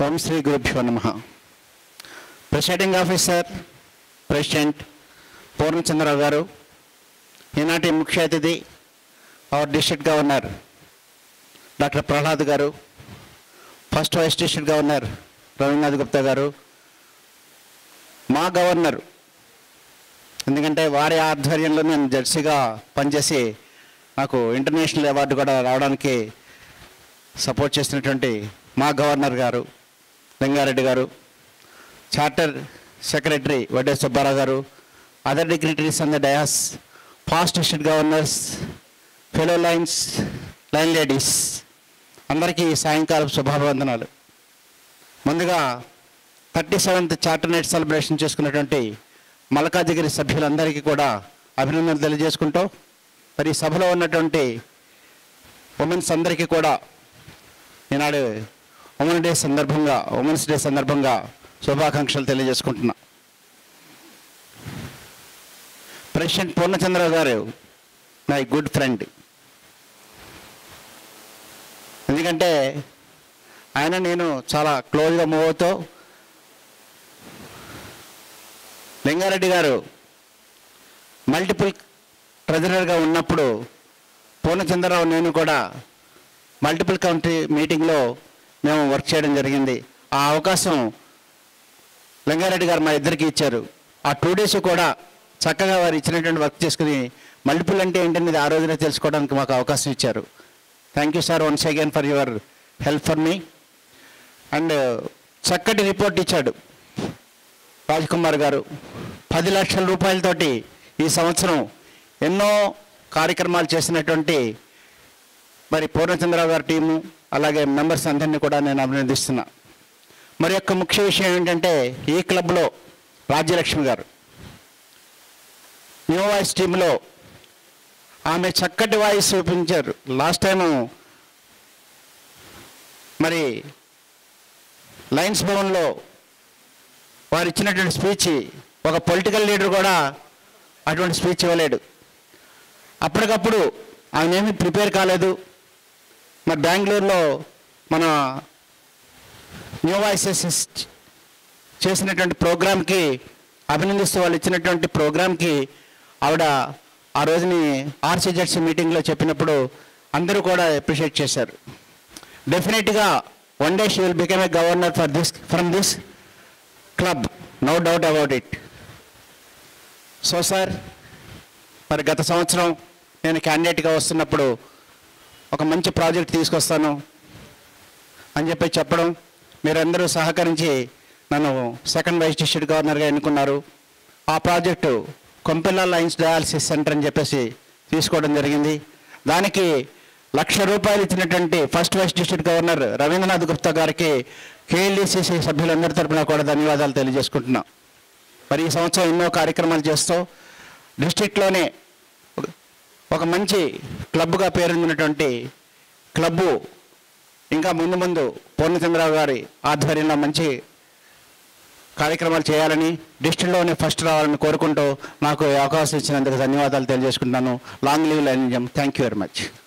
ఓం శ్రీ గురుభ్యో నమ presiding officer president Purnachandrarao గారు ఈనాటి ముఖ్య అతిథి our district governor doctor Prahlad garu first vice district governor Ravindranath Gupta garu మా గవర్నర్ ఎందుకంటే వారి ఆధ్వర్యంలో నేను జడ్సీగా పనిచేసి నాకు ఇంటర్నేషనల్ అవార్డు కూడా రావడానికి సపోర్ట్ చేసినటువంటి మా గవర్నర్ గారు లింగారెడ్డి గారు charter secretary Vadde Subbarao garu other dignitaries on the dais past district governors fellow lions lion ladies అందరికీ సాయంకాలం శుభాభివందనాలు ముందుగా thirty seventh charter night celebration చేసుకున్నటువంటి మల్కాజిగిరి సభ్యులందరికీ కూడా అభినందనలు తెలియజేసుకుంటూ మరి ఈ సభలో ఉన్నటువంటి ఉమెన్స్ అందరికీ కూడా ఈనాడు ఉమెన్ డే సందర్భంగా ఉమెన్స్ డే సందర్భంగా శుభాకాంక్షలు తెలియజేసుకుంటున్నా ప్రెసిడెంట్ పూర్ణచంద్రరావు గారు మై గుడ్ ఫ్రెండ్ ఎందుకంటే ఆయన నేను చాలా క్లోజ్గా మూవ్ అవుతూ లింగారెడ్డి గారు మల్టిపుల్ ట్రెజరర్గా ఉన్నప్పుడు పూర్ణచంద్రరావు నేను కూడా మల్టిపుల్ కౌంటీ మీటింగ్లో మేము వర్క్ చేయడం జరిగింది ఆ అవకాశం లింగారెడ్డి గారు మా ఇద్దరికి ఇచ్చారు ఆ టూ డేస్ కూడా చక్కగా వారు ఇచ్చినటువంటి వర్క్ చేసుకుని మల్టిపుల్ అంటే ఏంటనేది ఆ రోజునే తెలుసుకోవడానికి మాకు అవకాశం ఇచ్చారు thank you sir once again for your help for me and చక్కటి రిపోర్ట్ ఇచ్చాడు రాజ్కుమార్ గారు పది లక్షల రూపాయలతోటి ఈ సంవత్సరం ఎన్నో కార్యక్రమాలు చేసినటువంటి మరి పూర్ణచంద్రరావు గారి టీము అలాగే మెంబర్స్ అందరినీ కూడా నేను అభినందిస్తున్నా మరి యొక్క ముఖ్య విషయం ఏంటంటే ఈ క్లబ్లో రాజ్యలక్ష్మి గారు న్యూ వాయిస్ టీంలో ఆమె చక్కటి వాయిస్ చూపించారు లాస్ట్ టైము మరి లయన్స్ భవన్లో వారు ఇచ్చినటువంటి స్పీచ్ ఒక పొలిటికల్ లీడర్ కూడా అటువంటి స్పీచ్ ఇవ్వలేడు అప్పటికప్పుడు ఆయన ఏమీ ప్రిపేర్ కాలేదు మరి బెంగళూరులో మన న్యూ వాయిసెస్ చేసినటువంటి ప్రోగ్రామ్కి అభినందిస్తూ వాళ్ళు ఇచ్చినటువంటి ప్రోగ్రామ్కి ఆవిడ ఆ రోజుని ఆర్సీజెడ్సీ మీటింగ్లో చెప్పినప్పుడు అందరూ కూడా అప్రిషియేట్ చేశారు డెఫినెట్గా one day she will become a governor for this from this club no doubt about it so sir మరి గత సంవత్సరం నేను క్యాండిడేట్గా వస్తున్నప్పుడు ఒక మంచి ప్రాజెక్ట్ తీసుకొస్తాను అని చెప్పి చెప్పడం మీరందరూ సహకరించి నన్ను సెకండ్ వైస్ డిస్ట్రిక్ట్ గవర్నర్గా ఎన్నుకున్నారు ఆ project Kompella lions dialysis centre అని చెప్పేసి తీసుకోవడం జరిగింది దానికి లక్ష రూపాయలు ఇచ్చినటువంటి first vice district governor Ravindranath Gupta గారికి కేఎల్డిసిసి సభ్యులందరి తరపున కూడా ధన్యవాదాలు తెలియజేసుకుంటున్నాం మరి ఈ సంవత్సరం ఎన్నో కార్యక్రమాలు చేస్తూ డిస్ట్రిక్ట్లోనే ఒక- ఒక మంచి క్లబ్గా పేరొందినటువంటి క్లబ్బు ఇంకా ముందు ముందు పూర్ణచంద్రరావు గారి ఆధ్వర్యంలో మంచి కార్యక్రమాలు చేయాలని డిస్ట్రిక్ట్లోనే ఫస్ట్ రావాలని కోరుకుంటూ నాకు ఈ అవకాశం ఇచ్చినందుకు ధన్యవాదాలు తెలియజేసుకుంటున్నాను long live lion thank you very much